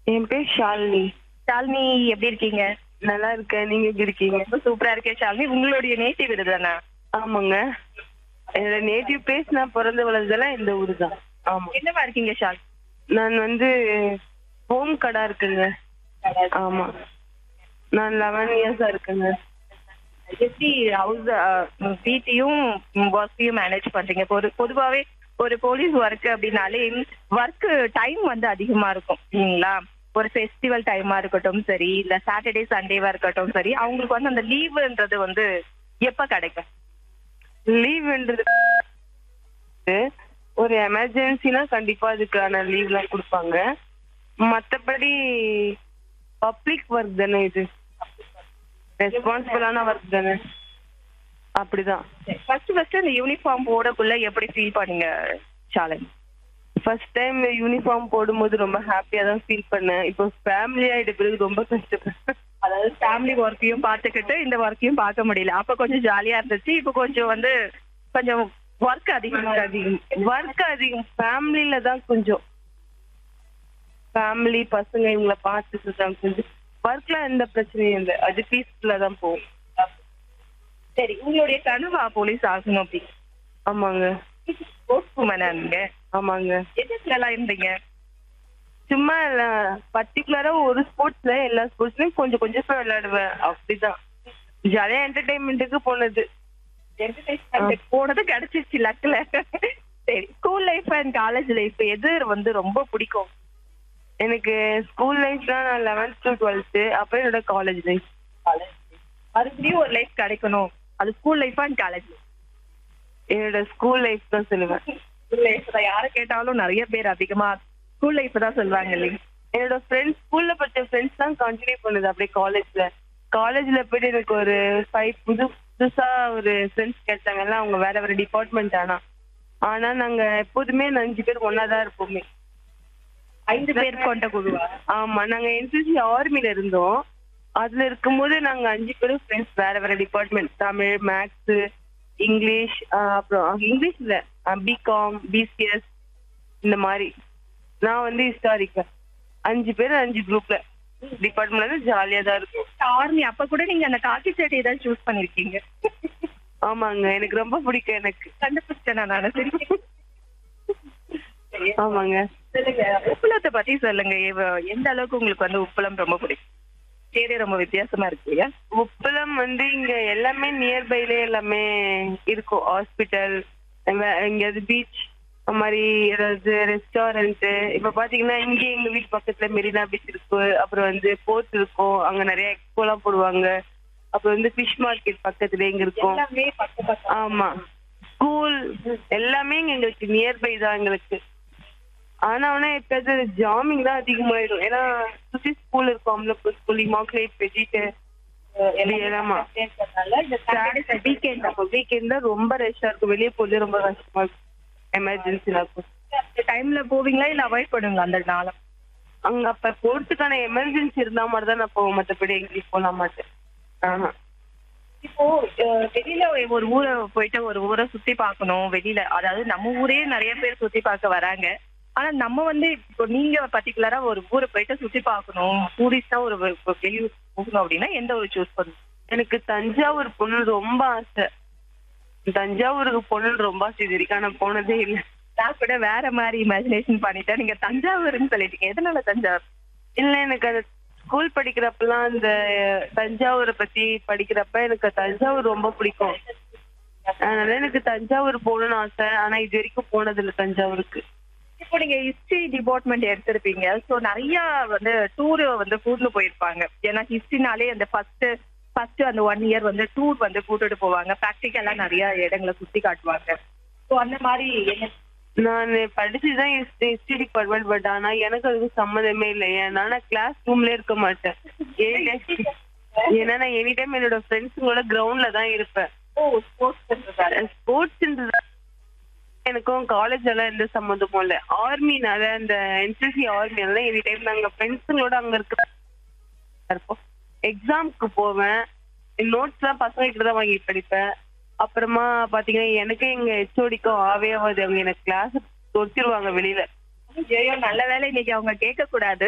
என் பேர் ஷாலினி ஷாலினி எப்படி இருக்கீங்க நல்லா இருக்கேன் நீங்க எப்படி இருக்கீங்க ரொம்ப சூப்பரா இருக்கேன் ஷாலினி உங்களுடைய நேட்டிவ் இதுதானா ஆமாங்க என்னோட நேட்டிவ் பிளேஸ் நான் பிறந்து வளர்ந்ததெல்லாம் இந்த ஊர் தான் ஆமா என்னவா இருக்கீங்க ஷாலினி நான் வந்து ஹோம் கடா இருக்குங்க ஆமா நான் லெவன் இயர்ஸா இருக்குங்க எப்படி ஹவுஸ் வீட்டையும் ஒர்க்கையும் மேனேஜ் பண்றீங்க பொது பொதுவாவே ஒரு போலீஸ் ஒர்க் அப்படின்னாலே ஒர்க் டைம் வந்து அதிகமா இருக்கும் இல்லைங்களா ஒரு ஃபெஸ்டிவல் டைமா இருக்கட்டும் சரி இல்ல சாட்டர்டே சண்டேவா இருக்கட்டும் சரி அவங்களுக்கு வந்து அந்த லீவுன்றது வந்து எப்ப கிடைக்கும் லீவ்ன்றது ஒரு எமர்ஜென்சினா கண்டிப்பா அதுக்கான லீவ்லாம் கொடுப்பாங்க மத்தபடி பப்ளிக் ஒர்க் தானே இது ரெஸ்பான்சிபிளான ஒர்க் தானே அப்படிதான் ஃபர்ஸ்ட் ஃபர்ஸ்ட் இந்த யூனிஃபார்ம் போடக்குள்ள எப்படி ஃபீல் பண்ணீங்க ஷாலினி ஃபர்ஸ்ட் டைம் யூனிஃபார்ம் போடும்போது ரொம்ப ஹாப்பியா தான் ஃபீல் பண்ணேன் இப்போ ஃபேமிலி ஆயிட்ட பிறகு ரொம்ப கஷ்டப்பட்டேன் அதாவது ஃபேமிலி ஒர்க்கையும் பார்த்துக்கிட்டு இந்த ஒர்க்கையும் பார்க்க முடியல அப்ப கொஞ்சம் ஜாலியா இருந்துச்சு இப்போ கொஞ்சம் வந்து கொஞ்சம் ஒர்க் அதிகமா அதிகம் ஒர்க் அதிகம் ஃபேமிலில தான் கொஞ்சம் ஃபேமிலி பசங்க இவங்கள பார்த்துட்டு தான் கொஞ்சம் ஒர்க்ல எந்த பிரச்சனையும் இல்லை அது பீஸ்ஃபுல்லா தான் போகும் சரி உங்களுடைய கனவா போலீஸ் ஆகணும் அப்படி ஆமாங்க ஸ்போர்ட்ஸ் உமனா நீங்க ஆமாங்க எதுல எல்லாம் இருந்தீங்க சும்மா பர்டிகுலரா ஒரு ஸ்போர்ட்ஸ்ல எல்லா ஸ்போர்ட்ஸ்லயும் கொஞ்சம் கொஞ்சம் போய் விளையாடுவேன் அப்படிதான் ஜாலியா என்டர்டைன்மெண்ட்டுக்கு போனது Entertainment போனது கிடைச்சிருச்சு லக்ல சரி school life and college life எது வந்து ரொம்ப பிடிக்கும் எனக்கு ஸ்கூல் லைஃப் தான் நான் லெவன்த் டு டுவெல்த்து அப்புறம் என்னோட காலேஜ் லைஃப் மறுபடியும் ஒரு லைஃப் கிடைக்கணும் அது ஸ்கூல் லைஃப் அண்ட் காலேஜ் என்னோட ஸ்கூல் லைஃப் தான் சொல்லுவேன் ஸ்கூல் லைஃப் தான் யாரை கேட்டாலும் நிறைய பேர் அதிகமா ஸ்கூல் லைஃப் தான் சொல்லுவாங்க இல்லைங்க என்னோட ஃப்ரெண்ட்ஸ் ஸ்கூல்ல படிச்ச ஃப்ரெண்ட்ஸ் தான் கண்டினியூ பண்ணுது அப்படியே காலேஜ்ல காலேஜ்ல போயிட்டு எனக்கு ஒரு ஃபைவ் புது புதுசா ஒரு ஃப்ரெண்ட்ஸ் கிடைச்சாங்க எல்லாம் அவங்க வேற வேற டிபார்ட்மெண்ட் ஆனா ஆனா நாங்க எப்போதுமே அஞ்சு பேர் ஒன்னா தான் இருப்போமே ஐந்து பேர் கொண்ட குழுவா ஆமா நாங்க என்சிசி ஆர்மில இருந்தோம் அதுல இருக்கும்போது நாங்க அஞ்சு பேரும் ஃப்ரெண்ட்ஸ் வேற வேற டிபார்ட்மெண்ட் தமிழ் மேக்ஸ் இங்கிலீஷ் ஆஹ் அப்புறம் இங்கிலீஷ் இல்ல பிகாம் பிசிஎஸ் இந்த மாதிரி நான் வந்து ஹிஸ்டாரிக்கல் அஞ்சு பேர் அஞ்சு குரூப்ல டிபார்ட்மெண்ட்ல வந்து ஜாலியா தான் இருக்கும் ஆர்மி அப்ப கூட நீங்க அந்த காக்கி சட்டை ஏதாவது சூஸ் பண்ணிருக்கீங்க ஆமாங்க எனக்கு ரொம்ப பிடிக்கும் எனக்கு கண்டுபிடிச்சேன் நான் சரி ஆமாங்க சொல்லுங்க உப்புலத்தை பத்தி சொல்லுங்க இவ- எந்த அளவுக்கு உங்களுக்கு வந்து உப்புலம் ரொம்ப பிடிக்கும் பேரே ரொம்ப வித்தியாசமா இருக்கு இல்லையா உப்பளம் வந்து இங்க எல்லாமே நியர்பைல எல்லாமே இருக்கும் ஹாஸ்பிட்டல் எங்கேயாவது பீச் அந்த மாதிரி ஏதாவது ரெஸ்டாரண்ட் இப்ப பாத்தீங்கன்னா இங்க எங்க வீட்டு பக்கத்துல மெரினா பீச் இருக்கு அப்புறம் வந்து போர்ட் இருக்கும் அங்க நிறைய எக்ஸ்போ எல்லாம் போடுவாங்க அப்புறம் வந்து ஃபிஷ் மார்க்கெட் பக்கத்துல எங்க இருக்கும் எல்லாமே பக்கம் பக்கம் ஆமா ஸ்கூல் எல்லாமே இங்க எங்களுக்கு நியர்பை தான் எங்களுக்கு ஆனா ஆனா எப்பயாவது ஜாமிங் தான் அதிகமாயிடும் ஏன்னா சுத்தி ஸ்கூல் இருக்கும் அம்பலப்பூர் ஸ்கூல் இமாக்குலேட் வெஜிட்டு எல்லாமா வீக்கெண்ட் அப்போ வீக்கெண்ட் தான் ரொம்ப ரஷ்ஷா இருக்கும் வெளியே போறது ரொம்ப கஷ்டமா இருக்கும் எமர்ஜென்சில இருக்கும் டைம்ல போவீங்களா இல்ல அவாய்ட் பண்ணுங்க அந்த நாளை அங்க அப்ப போறதுக்கான எமர்ஜென்சி இருந்தா மாதிரி தான் நான் போவேன் மத்தபடி எங்கேயும் போக மாட்டேன் ஆஹா இப்போ அஹ், வெளியில ஒரு ஊரை போயிட்டு ஒரு ஊரை சுத்தி பார்க்கணும் வெளியில அதாவது நம்ம ஊரே நிறைய பேர் சுத்தி பார்க்க வராங்க ஆனா நம்ம வந்து இப்போ நீங்க பர்டிகுலரா ஒரு ஊரை போயிட்டு சுத்தி பார்க்கணும் டூரிஸ்டா ஒரு ஒரு வெளியூர் போகணும் அப்படின்னா எந்த ஒரு சூஸ் பண்ணுங்க எனக்கு தஞ்சாவூர் போகணும்னு ரொம்ப ஆசை தஞ்சாவூருக்கு போகணும்னு ரொம்ப ஆசை இது வரைக்கும் ஆனா போனதே இல்லை நான் கூட வேற மாதிரி இமேஜினேஷன் பண்ணிட்டேன் நீங்க தஞ்சாவூர்னு சொல்லிட்டீங்க எதனால தஞ்சாவூர் இல்ல எனக்கு அந்த ஸ்கூல் படிக்கிறப்பெல்லாம் அந்த தஞ்சாவூரை பத்தி படிக்கிறப்ப எனக்கு தஞ்சாவூர் ரொம்ப பிடிக்கும் அதனால எனக்கு தஞ்சாவூர் போகணும்னு ஆசை ஆனா இது வரைக்கும் போனது இல்ல தஞ்சாவூருக்கு இப்போ நீங்க ஹிஸ்டரி டிபார்ட்மெண்ட் எடுத்திருப்பீங்க ஸோ நிறைய வந்து டூர் வந்து கூட்டு போயிருப்பாங்க ஏன்னா ஹிஸ்டரினாலே அந்த ஃபர்ஸ்ட் ஃபர்ஸ்ட் அந்த ஒன் இயர் வந்து டூர் வந்து கூட்டிட்டு போவாங்க ப்ராக்டிக்கலா நிறைய இடங்களை சுத்தி காட்டுவாங்க ஸோ அந்த மாதிரி என்ன நான் படிச்சுதான் ஹிஸ்டரி டிபார்ட்மெண்ட் பட் ஆனா எனக்கு அதுக்கு சம்மதமே இல்லை ஏன்னா நான் கிளாஸ் ரூம்ல இருக்க மாட்டேன் Anytime- ஏன்னா நான் எனி டைம் என்னோட ஃப்ரெண்ட்ஸுங்களோட கிரவுண்ட்ல தான் இருப்பேன் ஓ ஸ்போர்ட்ஸ் ஸ்போர்ட்ஸ் எனக்கும் காலேஜ் எல்லாம் எந்த சம்மந்தமும் இல்ல ஆர்மினால அந்த என்சிசி ஆர்மினால எனி டைம் நாங்க ஃப்ரெண்ட்ஸுங்களோட அங்க இருக்கிற இருப்போம் எக்ஸாம்க்கு போவேன் நோட்ஸ் எல்லாம் பசங்க கிட்ட தான் வாங்கி படிப்பேன் அப்புறமா பாத்தீங்கன்னா எனக்கு எங்க ஹெச்ஓடிக்கும் ஆவே ஆகாது அவங்க எனக்கு கிளாஸ் தொடுத்திருவாங்க வெளியில ஐயோ நல்ல வேலை இன்னைக்கு அவங்க கேட்க கூடாது